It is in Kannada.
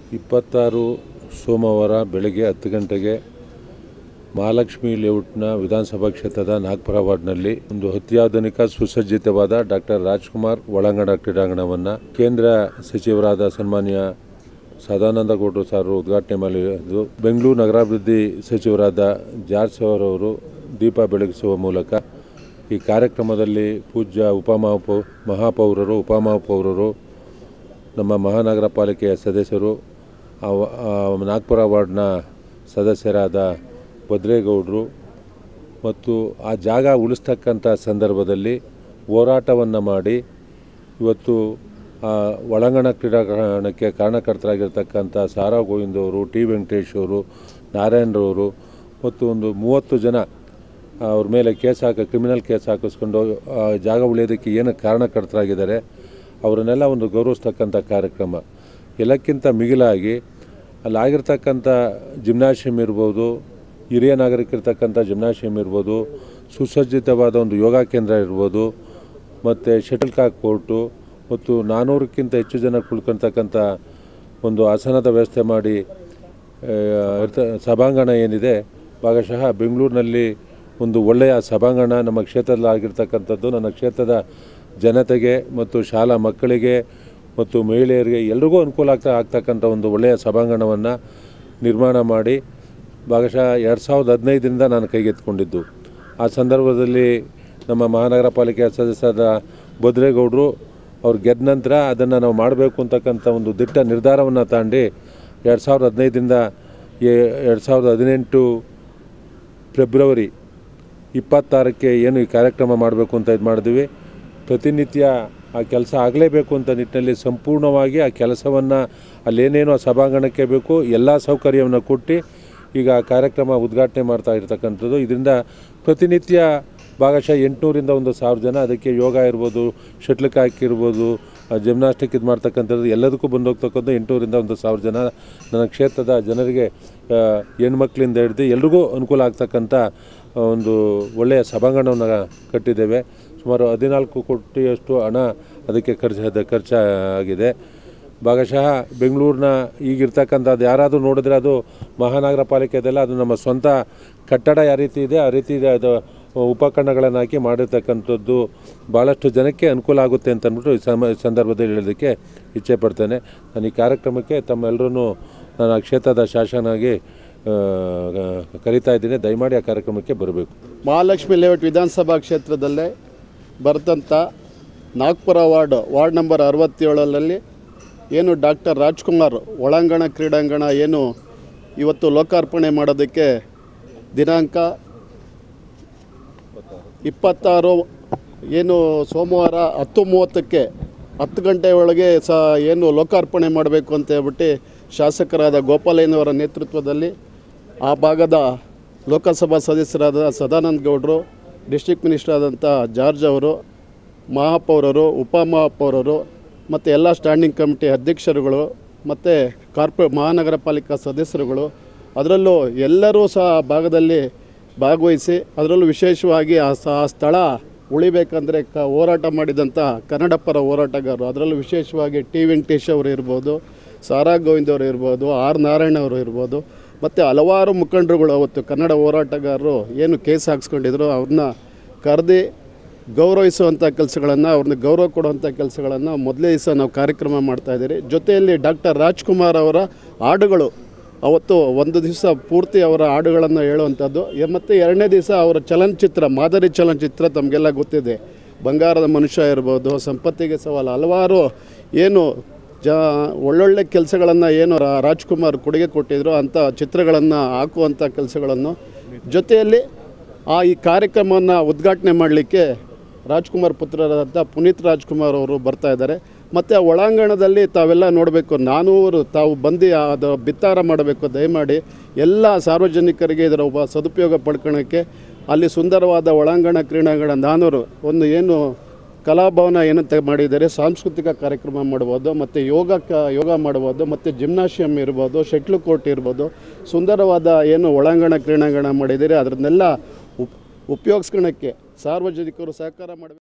ಇಪ್ಪತ್ತಾರು ಸೋಮವಾರ ಬೆಳಗ್ಗೆ ಹತ್ತು ಗಂಟೆಗೆ ಮಹಾಲಕ್ಷ್ಮಿ ಲೇಔಟ್ನ ವಿಧಾನಸಭಾ ಕ್ಷೇತ್ರದ ನಾಗ್ಪುರ ವಾರ್ಡ್ನಲ್ಲಿ ಒಂದು ಅತ್ಯಾಧುನಿಕ ಸುಸಜ್ಜಿತವಾದ ಡಾಕ್ಟರ್ ರಾಜ್ಕುಮಾರ್ ಒಳಾಂಗಣ ಕ್ರೀಡಾಂಗಣವನ್ನು ಕೇಂದ್ರ ಸಚಿವರಾದ ಸನ್ಮಾನ್ಯ ಸದಾನಂದ ಗೌಡರು ಸಾರು ಉದ್ಘಾಟನೆ ಮಾಡಿದ್ದು ಬೆಂಗಳೂರು ನಗರಾಭಿವೃದ್ಧಿ ಸಚಿವರಾದ ಜಾರ್ಜ್ ಸವರ್ ಅವರು ದೀಪ ಬೆಳಗಿಸುವ ಮೂಲಕ ಈ ಕಾರ್ಯಕ್ರಮದಲ್ಲಿ ಪೂಜ್ಯ ಉಪಮಹಾಪೌ ಮಹಾಪೌರರು ಉಪಮಹಾಪೌರರು ನಮ್ಮ ಮಹಾನಗರ ಪಾಲಿಕೆಯ ಸದಸ್ಯರು ಆ ವ- ಆ ನಾಗ್ಪುರ ವಾರ್ಡ್ನ ಸದಸ್ಯರಾದ ಭದ್ರೇಗೌಡರು ಮತ್ತು ಆ ಜಾಗ ಉಳಿಸ್ತಕ್ಕಂಥ ಸಂದರ್ಭದಲ್ಲಿ ಹೋರಾಟವನ್ನು ಮಾಡಿ ಇವತ್ತು ಆ ಒಳಾಂಗಣ ಕ್ರೀಡಾಂಗಣಕ್ಕೆ ಕಾರಣಕರ್ತರಾಗಿರ್ತಕ್ಕಂಥ ಸಾರಾ ಗೋವಿಂದ್ ಅವರು ಟಿ ವೆಂಕಟೇಶ್ ಅವರು ನಾರಾಯಣರವರು ಮತ್ತು ಒಂದು ಮೂವತ್ತು ಜನ ಅವ್ರ ಮೇಲೆ ಕೇಸ್ ಹಾಕಿ ಕ್ರಿಮಿನಲ್ ಕೇಸ್ ಹಾಕಿಸ್ಕೊಂಡು ಆ ಜಾಗ ಉಳಿಯೋದಕ್ಕೆ ಏನು ಕಾರಣಕರ್ತರಾಗಿದ್ದಾರೆ ಅವರನ್ನೆಲ್ಲ ಒಂದು ಗೌರವಿಸ್ತಕ್ಕಂಥ ಕಾರ್ಯಕ್ರಮ ಎಲ್ಲಕ್ಕಿಂತ ಮಿಗಿಲಾಗಿ ಅಲ್ಲಾಗಿರ್ತಕ್ಕಂಥ ಜಿಮ್ನಾಶಿಯಮ್ ಇರ್ಬೋದು ಹಿರಿಯ ನಾಗರಿಕರಿರ್ತಕ್ಕಂಥ ಜಿಮ್ನಾಶಿಯಮ್ ಇರ್ಬೋದು ಸುಸಜ್ಜಿತವಾದ ಒಂದು ಯೋಗ ಕೇಂದ್ರ ಇರ್ಬೋದು ಮತ್ತು ಶಟಲ್ ಕಾಕ್ ಕೋರ್ಟು ಮತ್ತು ನಾನ್ನೂರಕ್ಕಿಂತ ಹೆಚ್ಚು ಜನ ಕುಳ್ಕೊಳ್ತಕ್ಕಂಥ ಒಂದು ಆಸನದ ವ್ಯವಸ್ಥೆ ಮಾಡಿ ಆ, ಇರ್ತ ಸಭಾಂಗಣ ಏನಿದೆ ಭಾಗಶಃ ಬೆಂಗಳೂರಿನಲ್ಲಿ ಒಂದು ಒಳ್ಳೆಯ ಸಭಾಂಗಣ ನಮ್ಮ ಕ್ಷೇತ್ರದಲ್ಲಿ ಆಗಿರ್ತಕ್ಕಂಥದ್ದು ನನ್ನ ಕ್ಷೇತ್ರದ ಜನತೆಗೆ ಮತ್ತು ಶಾಲಾ ಮಕ್ಕಳಿಗೆ ಮತ್ತು ಮಹಿಳೆಯರಿಗೆ ಎಲ್ರಿಗೂ ಅನುಕೂಲ ಆಗ್ತಾ ಆಗ್ತಕ್ಕಂಥ ಒಂದು ಒಳ್ಳೆಯ ಸಭಾಂಗಣವನ್ನು ನಿರ್ಮಾಣ ಮಾಡಿ ಭಾಗಶಃ ಎರಡು ಸಾವಿರದ ಹದಿನೈದರಿಂದ ನಾನು ಕೈಗೆತ್ತಿಕೊಂಡಿದ್ದು ಆ ಸಂದರ್ಭದಲ್ಲಿ ನಮ್ಮ ಮಹಾನಗರ ಪಾಲಿಕೆಯ ಸದಸ್ಯರಾದ ಭದ್ರೇಗೌಡರು ಅವ್ರು ಗೆದ್ದ ನಂತರ ಅದನ್ನು ನಾವು ಮಾಡಬೇಕು ಅಂತಕ್ಕಂಥ ಒಂದು ದಿಟ್ಟ ನಿರ್ಧಾರವನ್ನು ತಗೊಂಡು ಎರಡು ಸಾವಿರದ ಹದಿನೈದರಿಂದ ಎರಡು ಸಾವಿರದ ಹದಿನೆಂಟು ಫೆಬ್ರವರಿ ಇಪ್ಪತ್ತಾರಕ್ಕೆ ಏನು ಈ ಕಾರ್ಯಕ್ರಮ ಮಾಡಬೇಕು ಅಂತ ಇದು ಮಾಡಿದ್ವಿ ಪ್ರತಿನಿತ್ಯ ಆ ಕೆಲಸ ಆಗಲೇಬೇಕು ಅಂತ ನಿಟ್ಟಿನಲ್ಲಿ ಸಂಪೂರ್ಣವಾಗಿ ಆ ಕೆಲಸವನ್ನು ಅಲ್ಲೇನೇನು ಆ ಸಭಾಂಗಣಕ್ಕೆ ಬೇಕು ಎಲ್ಲ ಸೌಕರ್ಯವನ್ನು ಕೊಟ್ಟು ಈಗ ಆ ಕಾರ್ಯಕ್ರಮ ಉದ್ಘಾಟನೆ ಮಾಡ್ತಾ ಇರ್ತಕ್ಕಂಥದ್ದು ಇದರಿಂದ ಪ್ರತಿನಿತ್ಯ ಭಾಗಶಃ ಎಂಟುನೂರಿಂದ ಒಂದು ಸಾವಿರ ಜನ ಅದಕ್ಕೆ ಯೋಗ ಇರ್ಬೋದು ಶಟ್ಲ್ ಕಾಕ್ ಇರ್ಬೋದು ಜಿಮ್ನಾಸ್ಟಿಕ್ ಇದು ಮಾಡ್ತಕ್ಕಂಥದ್ದು ಎಲ್ಲದಕ್ಕೂ ಬಂದು ಹೋಗ್ತಕ್ಕಂಥ ಎಂಟುನೂರಿಂದ ಒಂದು ಸಾವಿರ ಜನ ನನ್ನ ಕ್ಷೇತ್ರದ ಜನರಿಗೆ ಆ, ಹೆಣ್ಮಕ್ಳಿಂದ ಹಿಡಿದು ಎಲ್ರಿಗೂ ಅನುಕೂಲ ಆಗ್ತಕ್ಕಂಥ ಒಂದು ಒಳ್ಳೆಯ ಸಭಾಂಗಣವನ್ನು ಕಟ್ಟಿದ್ದೇವೆ ಸುಮಾರು ಹದಿನಾಲ್ಕು ಕೋಟಿಯಷ್ಟು ಹಣ ಅದಕ್ಕೆ ಖರ್ಚು ಖರ್ಚಾಗಿದೆ ಭಾಗಶಃ ಬೆಂಗಳೂರಿನ ಈಗಿರ್ತಕ್ಕಂಥದ್ದು ಯಾರಾದರೂ ನೋಡಿದ್ರೆ ಅದು ಮಹಾನಗರ ಪಾಲಿಕೆದಲ್ಲ ಅದು ನಮ್ಮ ಸ್ವಂತ ಕಟ್ಟಡ ಯಾವ ರೀತಿ ಇದೆ ಆ ರೀತಿ ಇದೆ ಅದು ಉಪಕರಣಗಳನ್ನು ಹಾಕಿ ಮಾಡಿರ್ತಕ್ಕಂಥದ್ದು ಭಾಳಷ್ಟು ಜನಕ್ಕೆ ಅನುಕೂಲ ಆಗುತ್ತೆ ಅಂತ ಅಂದ್ಬಿಟ್ಟು ಈ ಸಮ ಸಂದರ್ಭದಲ್ಲಿ ಹೇಳೋದಕ್ಕೆ ಇಚ್ಛೆ ಪಡ್ತೇನೆ ನಾನು ಈ ಕಾರ್ಯಕ್ರಮಕ್ಕೆ ತಮ್ಮೆಲ್ಲರೂ ನಾನು ಆ ಕ್ಷೇತ್ರದ ಶಾಸನಾಗಿ ಆ, ಕರಿತಾ ಇದ್ದೀನಿ ದಯಮಾಡಿ ಆ ಕಾರ್ಯಕ್ರಮಕ್ಕೆ ಬರಬೇಕು ಮಹಾಲಕ್ಷ್ಮಿ ಲೇಔಟ್ ವಿಧಾನಸಭಾ ಕ್ಷೇತ್ರದಲ್ಲೇ ಬರ್ತಂಥ ನಾಗ್ಪುರ ವಾರ್ಡ್ ವಾರ್ಡ್ ನಂಬರ್ ಅರವತ್ತೇಳರಲ್ಲಿ ಏನು ಡಾಕ್ಟರ್ ರಾಜ್ಕುಮಾರ್ ಒಳಾಂಗಣ ಕ್ರೀಡಾಂಗಣ ಏನು ಇವತ್ತು ಲೋಕಾರ್ಪಣೆ ಮಾಡೋದಕ್ಕೆ ದಿನಾಂಕ ಇಪ್ಪತ್ತಾರು ಏನು ಸೋಮವಾರ ಹತ್ತು ಮೂವತ್ತಕ್ಕೆ ಹತ್ತು ಗಂಟೆ ಒಳಗೆ ಸಹ ಏನು ಲೋಕಾರ್ಪಣೆ ಮಾಡಬೇಕು ಅಂತ ಹೇಳ್ಬಿಟ್ಟು ಶಾಸಕರಾದ ಗೋಪಾಲಯ್ಯನವರ ನೇತೃತ್ವದಲ್ಲಿ ಆ ಭಾಗದ ಲೋಕಸಭಾ ಸದಸ್ಯರಾದ ಸದಾನಂದ ಗೌಡರು ಡಿಸ್ಟ್ರಿಕ್ಟ್ ಮಿನಿಸ್ಟರ್ ಆದಂಥ ಜಾರ್ಜ್ ಅವರು ಮಹಾಪೌರರು ಉಪಮಹಾಪೌರರು ಮತ್ತು ಎಲ್ಲ ಸ್ಟ್ಯಾಂಡಿಂಗ್ ಕಮಿಟಿ ಅಧ್ಯಕ್ಷರುಗಳು ಮತ್ತು ಕಾರ್ಪೊರೇ ಮಹಾನಗರ ಪಾಲಿಕಾ ಸದಸ್ಯರುಗಳು ಅದರಲ್ಲೂ ಎಲ್ಲರೂ ಸಹ ಆ ಭಾಗದಲ್ಲಿ ಭಾಗವಹಿಸಿ ಅದರಲ್ಲೂ ವಿಶೇಷವಾಗಿ ಆ ಸ ಆ ಸ್ಥಳ ಉಳಿಬೇಕಂದ್ರೆ ಕ ಹೋರಾಟ ಮಾಡಿದಂಥ ಕನ್ನಡ ಪರ ಹೋರಾಟಗಾರರು ಅದರಲ್ಲೂ ವಿಶೇಷವಾಗಿ ಟಿ ವೆಂಕಟೇಶ್ ಅವರು ಇರ್ಬೋದು ಸಾರಾ ಗೋವಿಂದ್ ಅವರು ಇರ್ಬೋದು ಆರ್ ನಾರಾಯಣ ಅವರು ಇರ್ಬೋದು ಮತ್ತು ಹಲವಾರು ಮುಖಂಡರುಗಳು ಅವತ್ತು ಕನ್ನಡ ಹೋರಾಟಗಾರರು ಏನು ಕೇಸ್ ಹಾಕ್ಸ್ಕೊಂಡಿದ್ರು ಅವ್ರನ್ನ ಕರೆದು ಗೌರವಿಸುವಂಥ ಕೆಲಸಗಳನ್ನು ಅವ್ರನ್ನ ಗೌರವ ಕೊಡುವಂಥ ಕೆಲಸಗಳನ್ನು ಮೊದಲೇ ದಿವಸ ನಾವು ಕಾರ್ಯಕ್ರಮ ಮಾಡ್ತಾಯಿದ್ದೀರಿ ಜೊತೆಯಲ್ಲಿ ಡಾಕ್ಟರ್ ರಾಜ್ಕುಮಾರ್ ಅವರ ಹಾಡುಗಳು ಅವತ್ತು ಒಂದು ದಿವಸ ಪೂರ್ತಿ ಅವರ ಹಾಡುಗಳನ್ನು ಹೇಳುವಂಥದ್ದು ಎ- ಮತ್ತು ಎರಡನೇ ದಿವಸ ಅವರ ಚಲನಚಿತ್ರ ಮಾದರಿ ಚಲನಚಿತ್ರ ತಮಗೆಲ್ಲ ಗೊತ್ತಿದೆ ಬಂಗಾರದ ಮನುಷ್ಯ ಇರ್ಬೋದು ಸಂಪತ್ತಿಗೆ ಸವಾಲು ಹಲವಾರು ಏನು ಜ ಒಳ್ಳೊಳ್ಳೆ ಕೆಲಸಗಳನ್ನು ಏನು ರಾ- ರಾಜ್ಕುಮಾರ್ ಕೊಡುಗೆ ಕೊಟ್ಟಿದ್ರು ಅಂಥ ಚಿತ್ರಗಳನ್ನು ಹಾಕುವಂಥ ಕೆಲಸಗಳನ್ನು ಜೊತೆಯಲ್ಲಿ ಆ ಈ ಕಾರ್ಯಕ್ರಮವನ್ನು ಉದ್ಘಾಟನೆ ಮಾಡಲಿಕ್ಕೆ ರಾಜ್ಕುಮಾರ್ ಪುತ್ರರಾದಂಥ ಪುನೀತ್ ರಾಜ್ಕುಮಾರ್ ಅವರು ಬರ್ತಾ ಇದ್ದಾರೆ ಮತ್ತು ಆ ಒಳಾಂಗಣದಲ್ಲಿ ತಾವೆಲ್ಲ ನೋಡಬೇಕು ನಾನೂರು ತಾವು ಬಂದು ಅದು ಬಿತ್ತಾರ ಮಾಡಬೇಕು ದಯಮಾಡಿ ಎಲ್ಲ ಸಾರ್ವಜನಿಕರಿಗೆ ಇದರ ಒಬ್ಬ ಸದುಪಯೋಗ ಪಡ್ಕೊಳ್ಳೋಕ್ಕೆ ಅಲ್ಲಿ ಸುಂದರವಾದ ಒಳಾಂಗಣ ಕ್ರೀಡಾಂಗಣ ನಾನೂರು ಒಂದು ಏನು ಕಲಾಭವನ ಏನಂತ ಮಾಡಿದ್ದಾರೆ ಸಾಂಸ್ಕೃತಿಕ ಕಾರ್ಯಕ್ರಮ ಮಾಡ್ಬೋದು ಮತ್ತು ಯೋಗ ಕ ಯೋಗ ಮಾಡ್ಬೋದು ಮತ್ತು ಜಿಮ್ನಾಶಿಯಮ್ ಇರ್ಬೋದು ಶಟ್ಲ್ ಕೋರ್ಟ್ ಇರ್ಬೋದು ಸುಂದರವಾದ ಏನು ಒಳಾಂಗಣ ಕ್ರೀಡಾಂಗಣ ಮಾಡಿದ್ದಾರೆ ಅದನ್ನೆಲ್ಲ ಉಪ್ ಉಪಯೋಗಿಸ್ಕೊಳಕ್ಕೆ ಸಾರ್ವಜನಿಕರು ಸಹಕಾರ ಮಾಡಬೇಕು